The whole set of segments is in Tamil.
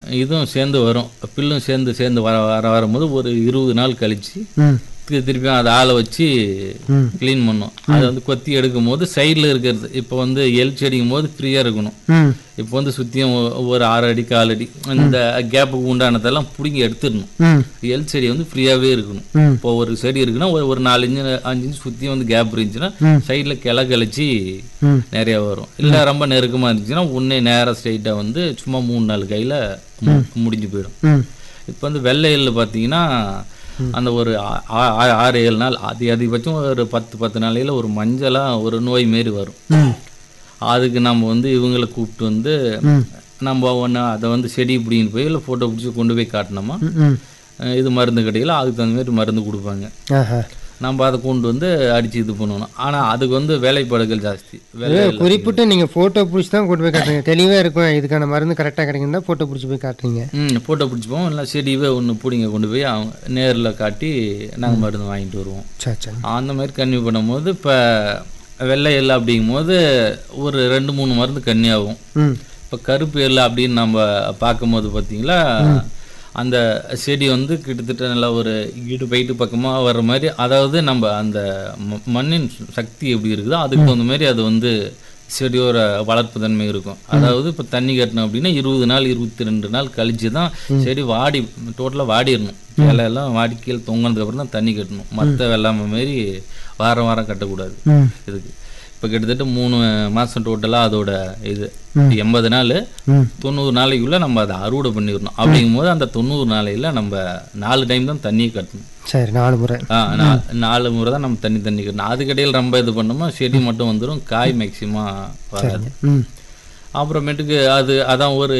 இதுவும் சேர்ந்து வரும் பில்லும் சேர்ந்து சேர்ந்து வர வர வரும்போது ஒரு இருபது நாள் கழிச்சு ம் திரு- திருப்பியும் அதை ஆளை வச்சு ம் க்ளீன் பண்ணும் அதை வந்து கொத்தி எடுக்கும் போது சைடில் இருக்கிறது இப்போ வந்து எல் செடிக்கும் போது ஃப்ரீயாக இருக்கணும் ம் இப்போ வந்து சுற்றியும் ஒரு ஆறு அடி கால் அடி இந்த கேப்புக்கு உண்டானதெல்லாம் பிடுங்கி எடுத்துடணும் ம் எல் செடி வந்து ஃப்ரீயாகவே இருக்கணும் ம் இப்போ ஒரு செடி இருக்குன்னா ஒரு ஒரு நாலு இன்ச்சு அஞ்சு இன்ச்சு சுற்றியும் வந்து கேப் இருந்துச்சுன்னா ம். சைடில் கிளை கழிச்சு ம் நிறைய வரும் இல்லை ரொம்ப நெருக்கமாக இருந்துச்சுன்னா உன்னே நேராக ஸ்ட்ரைட்டாக வந்து சும்மா மூணு நாலு கையில் முடிஞ்சு போயிடும் ம் இப்போ வந்து வெள்ளை எள்ளு பார்த்தீங்கன்னா அந்த ஒரு ஆ- ஆ- ஆ- ஆறு ஏழு நாள் அதி அதிகபட்சம் ஒரு பத்து பத்து நாளையில் ஒரு மஞ்சளாக ஒரு நோய் மாரி வரும் ம் அதுக்கு நம்ம வந்து இவங்களை கூப்பிட்டு வந்து ம் நம்ம ஒன்று அதை வந்து செடி பிடிங்கிட்டு போய் இல்லை ஃபோட்டோ பிடிச்சி கொண்டு போய் காட்டினோமா ம் ம் அஹ் இது மருந்து கடையில் அதுக்கு தகுந்த மாதிரி மருந்து கொடுப்பாங்க ஆஹா நம்ம அதை கொண்டு வந்து அடித்து இது பண்ணணும் ஆனால் அதுக்கு வந்து வேலைப்பாடுகள் ஜாஸ்தி வேலை இது குறிப்பிட்டு நீங்கள் ஃபோட்டோ பிடிச்சி தான் கொண்டு போய் காட்டுறீங்க தெளிவாக இருக்கும் இதுக்கான மருந்து கரெக்டாக கிடைக்கும் தான் ஃபோட்டோ பிடிச்சி போய் காட்டுறீங்க ம் ஃபோட்டோ பிடிச்சிப்போம் இல்லை செடியவே ஒன்று பிடிங்க கொண்டு போய் அவங்க நேரில் காட்டி நாங்கள் மருந்து வாங்கிட்டு வருவோம் சரி சரி அந்த மாதிரி கன்னியூ பண்ணும்போது இப்போ வெள்ளை எள்ளு அப்படிங்கும்போது ஒரு ரெண்டு மூணு மருந்து கன்னி ஆகும் ம் இப்போ கருப்பு எள்ளு அப்படின்னு நம்ம பார்க்கும்போது பார்த்தீங்களா அந்த செடி வந்து கிட்டத்தட்ட நல்லா ஒரு ஈடு பைட்டு பக்கமாக வர்ற மாதிரி அதாவது நம்ம அந்த ம- மண்ணின் சக்தி எப்படி இருக்குதோ அதுக்கு தகுந்த மாதிரி அது வந்து செடியோட வளர்ப்பு தன்மை இருக்கும் அதாவது இப்போ தண்ணி கட்டணும் அப்படின்னா இருபது நாள் இருபத்தி ரெண்டு நாள் கழிச்சு தான் செடி வாடி டோட்டலாக வாடிடணும் இலையெல்லாம் வாடி கீழே தொங்கினதுக்கப்புறம் தான் தண்ணி கட்டணும் மற்ற வெள்ளாமை மாரி வாரம் வாரம் கட்டக்கூடாது ம் இதுக்கு இப்போ கிட்டத்தட்ட மூணு மாதம் டோட்டலாக அதோட இது எண்பது நாள் ம் தொண்ணூறு நாளைக்குள்ளே நம்ம அதை அறுவடை பண்ணிடணும் அப்படிங்கும்போது அந்த தொண்ணூறு நாளையில் நம்ம நாலு டைம் தான் தண்ணியை கட்டணும் சரி நாலு முறை ஆ நா- நாலு முறை தான் நம்ம தண்ணி தண்ணி கட்டணும் அதுக்கடையில் ரொம்ப இது பண்ணோமா செடி மட்டும் வந்துடும் காய் மேக்சிமம் வராது ம் அப்புறமேட்டுக்கு அது அதான் ஒரு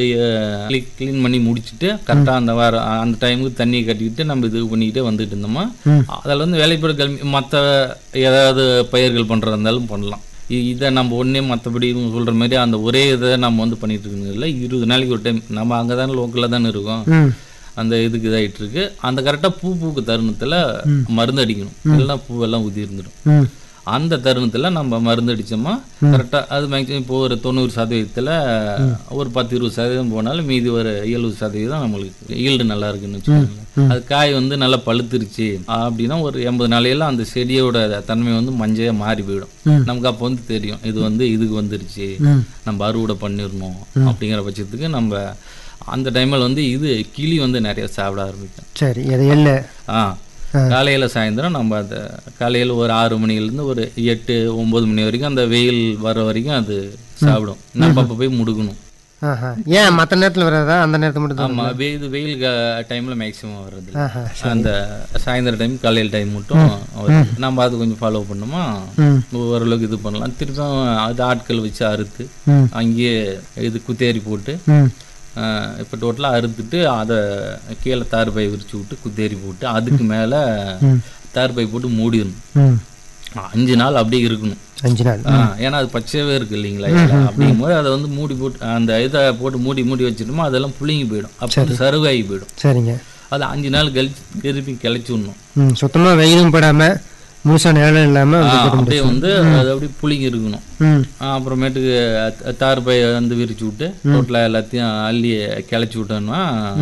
க்ளீன் பண்ணி முடிச்சுட்டு கரெக்டாக அந்த வாரம் அந்த டைமுக்கு தண்ணியை கட்டிக்கிட்டு நம்ம இது பண்ணிக்கிட்டே வந்துட்டு இருந்தோம்னா ம். அதில் வந்து வேலைப்பாடுகள் மற்ற ஏதாவது பயிர்கள் பண்ணுறதா இருந்தாலும் பண்ணலாம் இ- இதை நம்ம ஒன்றே மற்றபடி இவங்க சொல்கிற மாதிரி அந்த ஒரே இதை நம்ம வந்து பண்ணிட்டு இருக்கிறது இல்லை இருபது நாளைக்கு ஒரு டைம் நம்ம அங்கே தானே லோக்கலில் தானே இருக்கோம் ம் அந்த இதுக்கு இதாகிட்டு இருக்கு அந்த கரெக்டாக பூ பூக்கு தருணத்தில் மருந்து அடிக்கணும் இல்லைன்னா பூவெல்லாம் உதி இருந்துடும் ம் அந்த தருணத்தில் நம்ம மருந்து அடித்தோமா கரெக்டாக அது மேக்ஸிமம் இப்போ ஒரு தொண்ணூறு சதவீதத்தில் ஒரு பத்து இருபது சதவீதம் போனாலும் மீதி ஒரு எழுபது சதவீதம் நம்மளுக்கு ஈல்டு நல்லா இருக்குன்னு வச்சுக்கோங்களேன் அது காய் வந்து நல்லா பழுத்துருச்சு அப்படின்னா ஒரு எண்பது நாளையில அந்த செடியோட தன்மை வந்து மஞ்சையாக மாறி போயிடும் ம். நமக்கு அப்போ வந்து தெரியும் இது வந்து இதுக்கு வந்துருச்சு ம் நம்ம அறுவடை பண்ணிடணும் அப்படிங்கிற பட்சத்துக்கு நம்ம அந்த டைமில் வந்து இது கிளி வந்து நிறைய சாப்பிட ஆரம்பிக்கும் சரி அது இல்லை ஆ காலையில் சாயந்தரம் நம்ம அந்த காலையில் ஒரு ஆறு மணிலேருந்து ஒரு எட்டு ஒம்பது மணி வரைக்கும் அந்த வெயில் வர வரைக்கும் அது சாப்பிடும் நம்ம அப்போ போய் முடுக்கணும் ஆஹா ஏன் மற்ற நேரத்தில் வராதா அந்த நேரத்தில் மட்டும் தான் ஆமாம் இது வெயில் டைமில் மேக்ஸிமம் வர்றது ஆஹா அந்த சாயந்தரம் டைம் காலையில் டைம் மட்டும் வருது. நம்ம அது கொஞ்சம் ஃபாலோ பண்ணோமா ம் ஓரளவுக்கு இது பண்ணலாம் திருப்பியும் அது ஆட்கள் வச்சு அறுத்து ம் அங்கேயே இது குத்தேரி போட்டு ம் இப்போ டோட்டலாக அறுத்துட்டு அதை கீழே தார் பை விரிச்சு விட்டு குத்தேரி போட்டு அதுக்கு மேலே தார் பை போட்டு மூடிடணும் ம் அஞ்சு நாள் அப்படியே இருக்கணும் அஞ்சு நாள் ஆ, ஏன்னா அது பச்சையாவே இருக்கு இல்லைங்களா இலை. அப்படிங்கும்போது அதை வந்து மூடி போட்டு அந்த இதை போட்டு மூடி மூடி வச்சிட்டோமா அதெல்லாம் புளிங்கி போயிடும் அப்போ வந்து சருகாகி போயிடும் சரிங்க அது அஞ்சு நாள் கழிச்சு திருப்பி கிளச்சி விடணும் ம் சுத்தமாக வெயிலும் படாமல் முழுசாக நிழலும் இல்லாமல் ஆ, அப்படியே வந்து அது அப்படியே புளிங்கி இருக்கணும் ம் ஆ, அப்புறமேட்டுக்கு த- தார் பை வந்து விரிச்சு விட்டு டோட்டலாக எல்லாத்தையும் அள்ளி கிளச்சி விட்டோம்னா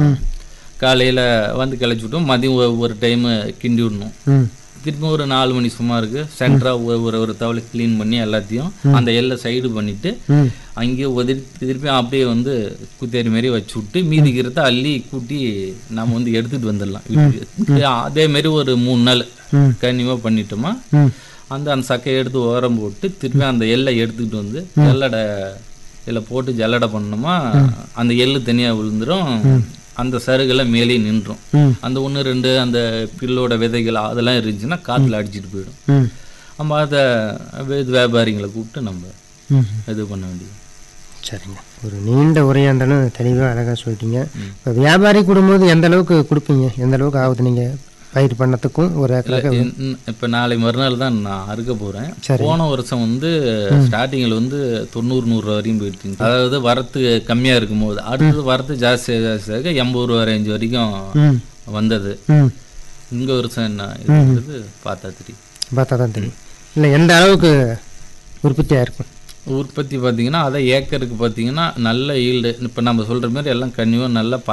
காலையில் வந்து கிளச்சி விட்டோம் மதியம் ஒரு- ஒரு டைமு கிண்டி விடணும் ம் திரும்ப ஒரு நாலு மணி சுமாருக்கு சென்டராக ஒரு ஒரு ஒரு தவளை க்ளீன் பண்ணி எல்லாத்தையும் அந்த எல்லை சைடு பண்ணிட்டு ம் அங்கேயே ஒதுரி திருப்பி அப்படியே வந்து குத்தேரி மாதிரி வச்சு விட்டு மீதி இருக்கிறத அள்ளி கூட்டி நம்ம வந்து எடுத்துட்டு வந்துடலாம் வீட்டுக்கு அதே மாதிரி ஒரு மூணு நாள் ம். கன்னியூவாக பண்ணிட்டோமா ம் அந்த அந்த சக்கையை எடுத்து ஓரம் போட்டு திருப்பி அந்த எல்லை எடுத்துக்கிட்டு வந்து ஜல்லடை இதில் போட்டு ஜல்லடை பண்ணோமா அந்த எள்ளு தனியாக விழுந்துரும் அந்த சருகெல்லாம் மேலேயே நின்றும் ம் அந்த ஒன்று ரெண்டு அந்த பில்லோட விதைகள் அதெல்லாம் இருந்துச்சுன்னா காற்றுல அடிச்சிட்டு போயிடும் ம் நம்ம அதை வே- வியாபாரிங்களை கூப்பிட்டு நம்ம ம் இது பண்ண வேண்டியது சரிங்க ஒரு நீண்ட உரையாக இருந்தாலும் தெளிவாக அழகாக சொல்லிட்டீங்க இப்போ வியாபாரி கொடுக்கும்போது எந்த அளவுக்கு கொடுப்பீங்க எந்த அளவுக்கு ஆகுது நீங்கள் பயிர் பண்ணத்துக்கும் ஒரு ஏக்கருக்கு இப்போ நாளை மறுநாள் தான் நான் அறுக்க போகிறேன் சரி. போன வருஷம் வந்து ஸ்டார்டிங்கில் வந்து தொண்ணூறு நூறு ரூபா வரையும் போயிடுச்சு அதாவது வரத்து கம்மியாக இருக்கும்போது அடுத்தது வரத்து ஜாஸ்தியாக ஜாஸ்தியாக எண்பது ரூபா ரேஞ்ச் வரைக்கும் ம் வந்தது ம் இந்த வருஷம் என்ன இருக்குது பார்த்தா தெரியும் பார்த்தா தான் தெரியும் இல்லை எந்த அளவுக்கு உற்பத்தியாக இருக்கும் உற்பத்தி பார்த்தீங்கன்னா அதை ஏக்கருக்கு பார்த்தீங்கன்னா நல்ல ஈல்டு இப்போ நம்ம சொல்கிற மாதிரி எல்லாம் கன்னியூவாக நல்லா